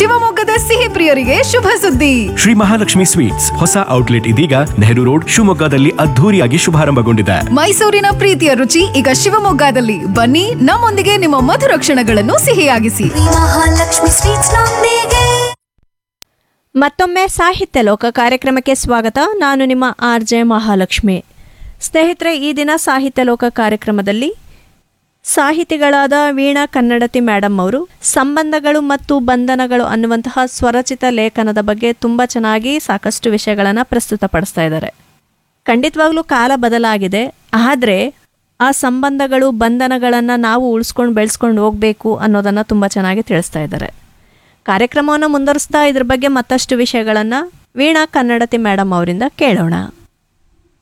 ಶಿವಮೊಗ್ಗದ ಸಿಹಿ ಪ್ರಿಯರಿಗೆ ಶುಭ ಸುದ್ದಿ ಶ್ರೀ ಮಹಾಲಕ್ಷ್ಮಿ ಸ್ವೀಟ್ಸ್ ಹೊಸ ಔಟ್ಲೆಟ್ ಇದೀಗ ನೆಹರು ರೋಡ್ ಶಿವಮೊಗ್ಗದಲ್ಲಿ ಅದ್ಧೂರಿಯಾಗಿ ಶುಭಾರಂಭಗೊಂಡಿದೆ ಮೈಸೂರಿನ ಪ್ರೀತಿಯ ರುಚಿ ಈಗ ಶಿವಮೊಗ್ಗದಲ್ಲಿ ಬನ್ನಿ ನಮ್ಮೊಂದಿಗೆ ನಿಮ್ಮ ಮಧುರ ಕ್ಷಣಗಳನ್ನು ಸಿಹಿಯಾಗಿಸಿ ಮಹಾಲಕ್ಷ್ಮಿ ಸ್ವೀಟ್ಸ್ ನೊಂದಿಗೆ ಮತ್ತೊಮ್ಮೆ ಸಾಹಿತ್ಯ ಲೋಕ ಕಾರ್ಯಕ್ರಮಕ್ಕೆ ಸ್ವಾಗತ ನಾನು ನಿಮ್ಮ ಆರ್ ಜೆ ಮಹಾಲಕ್ಷ್ಮಿ ಸ್ನೇಹಿತರೆ ಈ ದಿನ ಸಾಹಿತ್ಯ ಲೋಕ ಕಾರ್ಯಕ್ರಮದಲ್ಲಿ ಸಾಹಿತಿಗಳಾದ ವೀಣಾ ಕನ್ನಡತಿ ಮೇಡಮ್ ಅವರು ಸಂಬಂಧಗಳು ಮತ್ತು ಬಂಧನಗಳು ಅನ್ನುವಂತಹ ಸ್ವರಚಿತ ಲೇಖನದ ಬಗ್ಗೆ ತುಂಬ ಚೆನ್ನಾಗಿ ಸಾಕಷ್ಟು ವಿಷಯಗಳನ್ನು ಪ್ರಸ್ತುತಪಡಿಸ್ತಾ ಇದ್ದಾರೆ ಖಂಡಿತವಾಗ್ಲೂ ಕಾಲ ಬದಲಾಗಿದೆ ಆದರೆ ಆ ಸಂಬಂಧಗಳು ಬಂಧನಗಳನ್ನು ನಾವು ಉಳಿಸ್ಕೊಂಡು ಬೆಳೆಸ್ಕೊಂಡು ಹೋಗಬೇಕು ಅನ್ನೋದನ್ನು ತುಂಬ ಚೆನ್ನಾಗಿ ತಿಳಿಸ್ತಾ ಇದ್ದಾರೆ ಕಾರ್ಯಕ್ರಮವನ್ನು ಮುಂದುವರಿಸ್ತಾ ಇದ್ರ ಬಗ್ಗೆ ಮತ್ತಷ್ಟು ವಿಷಯಗಳನ್ನು ವೀಣಾ ಕನ್ನಡತಿ ಮೇಡಮ್ ಅವರಿಂದ ಕೇಳೋಣ